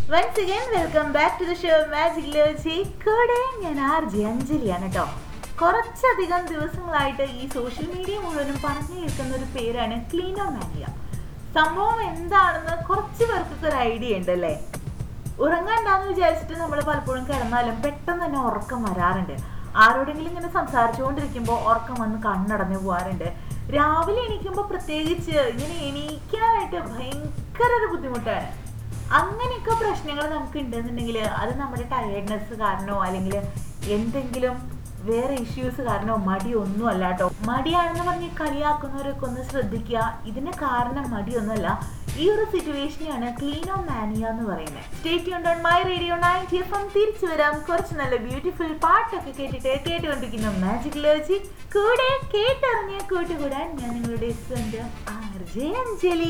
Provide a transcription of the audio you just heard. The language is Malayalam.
once again welcome back to the show magicology കൂടെ ഞാൻ ആർ ജെ അഞ്ജലിയാണ് കേട്ടോ കുറച്ചധികം ദിവസങ്ങളായിട്ട് ഈ സോഷ്യൽ മീഡിയ മുഴുവനും പറഞ്ഞു കേൾക്കുന്ന ഒരു പേരാണ് ക്ലീനോമാനിയ സംഭവം എന്താണെന്ന് കുറച്ച് പേർക്കൊക്കെ ഒരു ഐഡിയ ഉണ്ട് അല്ലേ ഉറങ്ങാണ്ടാന്ന് വിചാരിച്ചിട്ട് നമ്മൾ പലപ്പോഴും കിടന്നാലും പെട്ടെന്ന് തന്നെ ഉറക്കം വരാറുണ്ട് ആരോടെങ്കിലും ഇങ്ങനെ സംസാരിച്ചുകൊണ്ടിരിക്കുമ്പോൾ ഉറക്കം വന്ന് കണ്ണടഞ്ഞു പോകാറുണ്ട് രാവിലെ എണീക്കുമ്പോൾ പ്രത്യേകിച്ച് ഇങ്ങനെ എണീക്കാനായിട്ട് ഭയങ്കര ഒരു ബുദ്ധിമുട്ടാണ് അങ്ങനെയൊക്കെ പ്രശ്നങ്ങൾ നമുക്ക് ഉണ്ടെന്നുണ്ടെങ്കിൽ അത് നമ്മുടെ ടയർഡ്നെസ് കാരണമോ അല്ലെങ്കിൽ എന്തെങ്കിലും വേറെ ഇഷ്യൂസ് കാരണമോ മടി ഒന്നും അല്ല കേട്ടോ മടിയാണെന്ന് പറഞ്ഞ് കളിയാക്കുന്നവരൊക്കെ ഒന്ന് ശ്രദ്ധിക്കുക ഇതിന് കാരണം മടിയൊന്നുമല്ല ഈ ഒരു സിറ്റുവേഷനെയാണ് ക്ലീനോ മാനിയ എന്ന് പറയുന്നത് സ്റ്റേറ്റ് യൂൺ on my radio ninety F M തിരിച്ചു വരാം കുറച്ച് നല്ല ബ്യൂട്ടിഫുൾ പാട്ടൊക്കെ കേട്ടിട്ട് കേട്ടുകൊണ്ടിരിക്കുന്ന മാജിക് ലോജി കൂടെ കേട്ടറിഞ്ഞ് കൂട്ടുകൂടാൻ ഞാൻ നിങ്ങളുടെ സ്വന്തം ആർ ജെ അഞ്ജലി